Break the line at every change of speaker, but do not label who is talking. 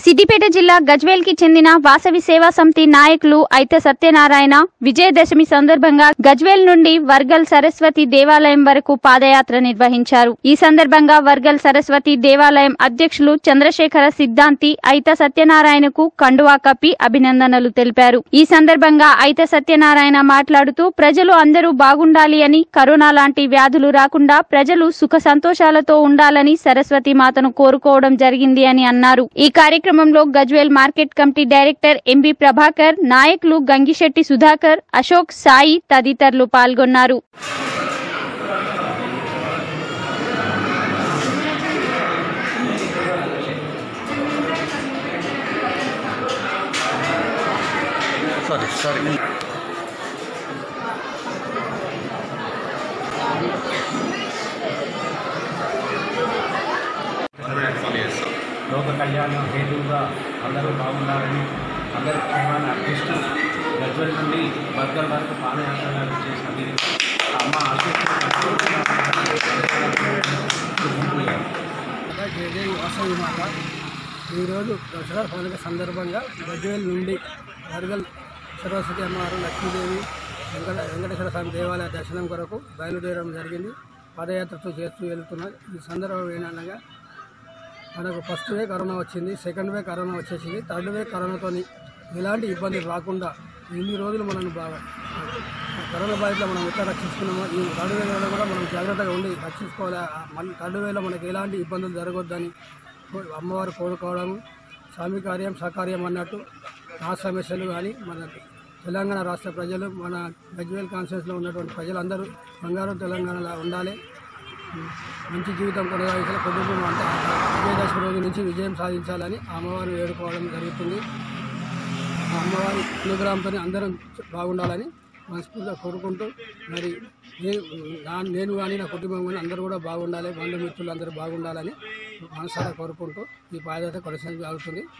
సిద్దిపేట జిల్లా గజ్వేల్ కి చెందిన వాసవి సేవా సమితి నాయకులు అయితే సత్యనారాయణ విజయదశమి సందర్భంగా గజ్వేల్ నుండి వర్గల్ సరస్వతి దేవాలయం వరకు పాదయాత్ర నిర్వహించారు ఈ సందర్భంగా వర్గల్ సరస్వతి దేవాలయం అధ్యక్షులు చంద్రశేఖర సిద్ధాంతి అయిత సత్యనారాయణకు కండువా కప్పి అభినందనలు తెలిపారు ఈ సందర్భంగా అయిత సత్యనారాయణ మాట్లాడుతూ ప్రజలు అందరూ బాగుండాలి అని కరోనా లాంటి వ్యాధులు రాకుండా ప్రజలు సుఖ సంతోషాలతో ఉండాలని సరస్వతి మాతను కోరుకోవడం జరిగింది అని అన్నారు ఈ కార్యక్రమంలో Gajwel market committee director MB Prabhakar నాయకులు గంగిశెట్టి సుధాకర్ అశోక్ సాయి తదితరులు పాల్గొన్నారు
సారీ సారీ
లోక కళ్యాణం హేతువుగా అందరూ బాగుండాలని అందరూ క్షేమాన్ని అర్థిస్తూ గజ్వల్ నుండి బర్గర్ వరకు పాదయాత్ర చేసినది అమ్మ
జై జై వాసవి మాత ఈరోజు దసరా పండుగ సందర్భంగా గజ్వేల్ నుండి వరగల్ సరస్వతి అమ్మవారు లక్ష్మీదేవి వెంకట వెంకటేశ్వర స్వామి దేవాలయ దర్శనం కొరకు బయలుదేరడం జరిగింది పాదయాత్రతో చేస్తూ వెళ్తున్నాం ఈ సందర్భం ఏంటనగా మనకు ఫస్ట్ వే కరోనా వచ్చింది సెకండ్ వే కరోనా వచ్చేసింది థర్డ్ వే కరోనాతో ఎలాంటి ఇబ్బంది రాకుండా ఇన్ని రోజులు మనం బాగా కరోనా బాధితులు మనం ఎట్లా రక్షించుకున్నామో ఈ థర్డ్ వేలో కూడా మనం జాగ్రత్తగా ఉండి రక్షించుకోవాలి ఆ మళ్ళీ థర్డ్ వేలో మనకి ఎలాంటి ఇబ్బందులు జరగొద్దని కో- అమ్మవారు కోరుకోవడం స్వామి కార్యం సకార్యం అన్నట్టు నా సమస్యలు కానీ మన తెలంగాణ రాష్ట్ర ప్రజలు మన గజ్వేల్ కాన్స్టిట్యూన్స్లో ఉన్నటువంటి ప్రజలందరూ బంగారు తెలంగాణలో ఉండాలి మంచి జీవితం కొనసాగించాలి కుటుంబం అంటే విజయదశమి రోజు నుంచి విజయం సాధించాలని ఆ అమ్మవారిని వేడుకోవడం జరుగుతుంది ఆ అమ్మవారి అనుగ్రహంతో అందరం బాగుండాలని మనస్ఫూర్తిగా కోరుకుంటూ మరి నేను నా- నేను కానీ నా కుటుంబం కానీ అందరూ కూడా బాగుండాలి బంధుమిత్రులు అందరూ బాగుండాలని మనసారా కోరుకుంటూ ఈ పాదయాత్ర కొనసాగుతుంది